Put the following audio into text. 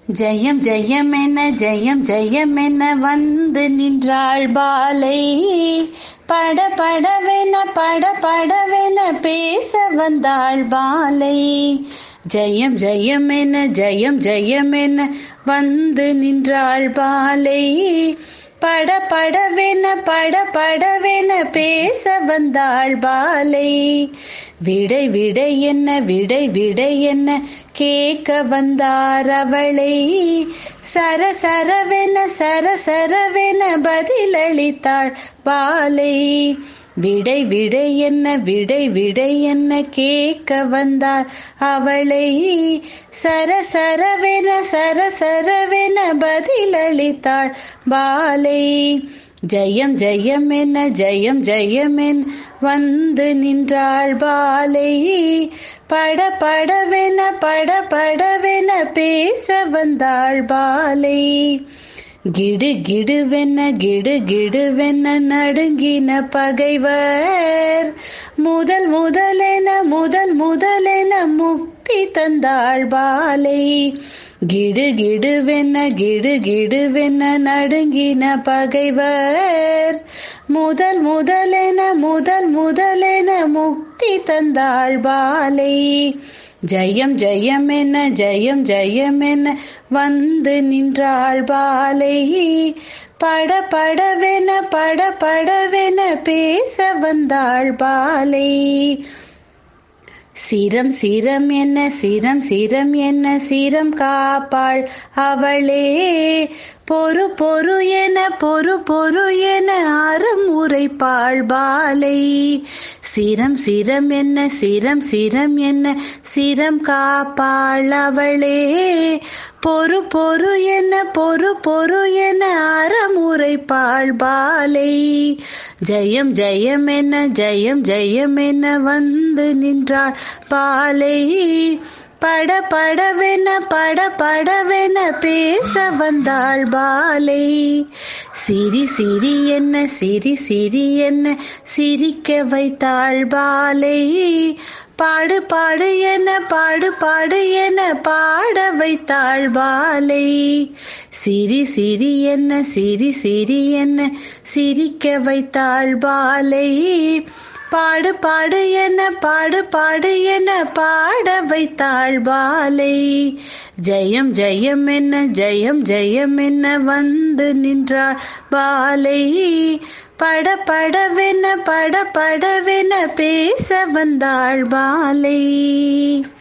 ஜெயம் ஜெயம் என ஜெயம் ஜெயம் என வந்து நின்றாள் பாலை பட படவென பட படவென பேச வந்தாள் பாலை ஜெயம் ஜெயம் என ஜெயம் ஜெயம் என வந்து நின்றாள் பாலை பட படவென பட படவென பேச வந்தாள் பாலை விடை விடை என்ன விடை விடை என்ன கேட்க வந்தார் அவளை சர சரவென சர சரவென பதிலளித்தாள் பாலை விடை விடை என்ன விடை விடை என்ன கேட்க வந்தார் அவளை சர சரவென சர சரவென பதிலளித்தாள் பாலை ஜெயம் ஜெயம் என்ன ஜெயம் ஜெயம் என் வந்து நின்றாள் பாலை பட படவென பட படவென பேச வந்தாள் பாலை கிடு கிடுவென்ன கிடு கிடுவென்ன நடுங்கின பகைவர் முதல் முதலென முதல் முதலென முக்தி தந்தாள் பாலை கிடு கிடுவென்ன கிடு கிடுவென்ன நடுங்கின பகைவர் முதல் முதலென முதல் முதலென முக்தி தந்தாள் பாலை ஜெயம் ஜெயம் என ஜெயம் ஜெயம் என வந்து நின்றாள் பாலை பட படவென பட படவென பேச வந்தாள் பாலை சிரம் சிரம் என்ன சிரம் சிரம் என்ன சிரம் காப்பாள் அவளே பொறு பொறு என பொறு பொறு என அறம் உரைப்பாள் பாலை சிரம் சிரம் என்ன சிரம் சிரம் என்ன சிரம் காப்பாள் அவளே பொறு பொறு என பொறு பொறு என அறம் உரைப்பாள் பாலை ஜெயம் ஜெயம் என ஜெயம் ஜெயம் என வந்து நின்றாள் பாலை பட படவென பட படவென பேச வந்தாள் பாலை சிரி சிரி என்ன சிரி சிரி என்ன சிரிக்க வைத்தாள் பாலை பாடு பாடு என பாடு பாடு என பாட வைத்தாள் பாலை சிரி சிரி என்ன சிரி சிரி என்ன சிரிக்க வைத்தாள் பாலை பாடு பாடு என பாடு பாடு என பாட வைத்தாள் பாலை ஜெயம் ஜெயம் என்ன ஜெயம் ஜெயம் என்ன வந்து நின்றாள் பாலை பட படவென பட படவென பேச வந்தாள் பாலை